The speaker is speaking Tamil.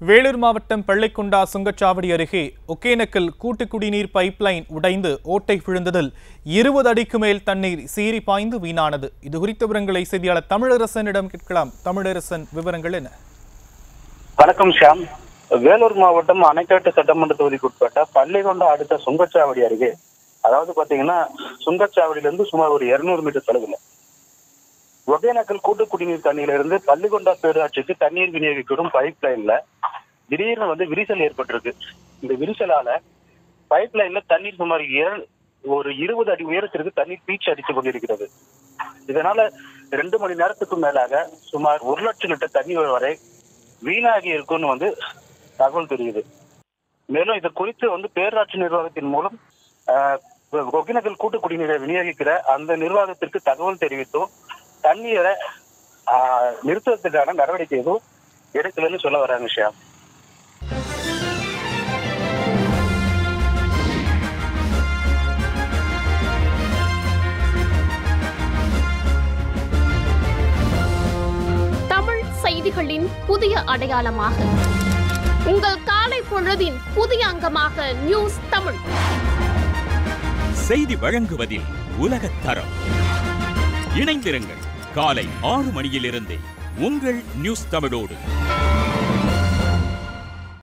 வேலூர் மாவட்டம் பள்ளிக்குண்டா சுங்கச்சாவடி அருகே ஒகேனக்கல் கூட்டு குடிநீர் பைப்லைன் உடைந்து ஓட்டை விழுந்ததில் இருபது அடிக்கு மேல் தண்ணீர் சீறி பாய்ந்து வீணானது இது குறித்த விவரங்களை செய்தியாளர் தமிழரசனிடம் கேட்கலாம் தமிழரசன் விவரங்கள் என்ன வணக்கம் ஷியாம் வேலூர் மாவட்டம் அணைக்காட்டு சட்டமன்ற தொகுதிக்கு உட்பட்ட பள்ளிகொண்டா அடுத்த சுங்கச்சாவடி அருகே அதாவது பாத்தீங்கன்னா சுங்கச்சாவடியில இருந்து சுமார் ஒரு இருநூறு மீட்டர் தொலைவில் ஒகேனக்கல் கூட்டு குடிநீர் தண்ணியில இருந்து பள்ளிகொண்டா பேரூராட்சிக்கு தண்ணீர் விநியோகிக்கும் பைப் லைன்ல திடீர்னு வந்து விரிசல் ஏற்பட்டிருக்கு இந்த விரிசலால பைப் லைன்ல தண்ணீர் சுமார் இர- ஒரு இருபது அடி உயரத்திற்கு தண்ணீர் பீச்சு அடித்துக் கொண்டிருக்கிறது இதனால ரெண்டு மணி நேரத்துக்கு மேலாக சுமார் ஒரு லட்சம் லிட்டர் தண்ணீர் வரை வீணாகி இருக்கும்னு வந்து தகவல் தெரியுது மேலும் இது குறித்து வந்து பேரூராட்சி நிர்வாகத்தின் மூலம் ஆஹ், ஒகேனக்கல் கூட்டு குடிநீரை விநியோகிக்கிற அந்த நிர்வாகத்திற்கு தகவல் தெரிவித்தும் தண்ணீரை ஆஹ், நிறுத்துவதற்கான நடவடிக்கை எதுவும் எடுக்கலன்னு சொல்ல வராங்க ஷியாம் தமிழ் செய்திகளின் புதிய அடையாளமாக உங்கள் காலை பொழுதின் புதிய அங்கமாக நியூஸ் தமிழ் செய்தி வழங்குவதில் உலகத் தரம் இணைந்திருங்கள் காலை ஆறு மணியிலிருந்தே உங்கள் நியூஸ் தமிழோடு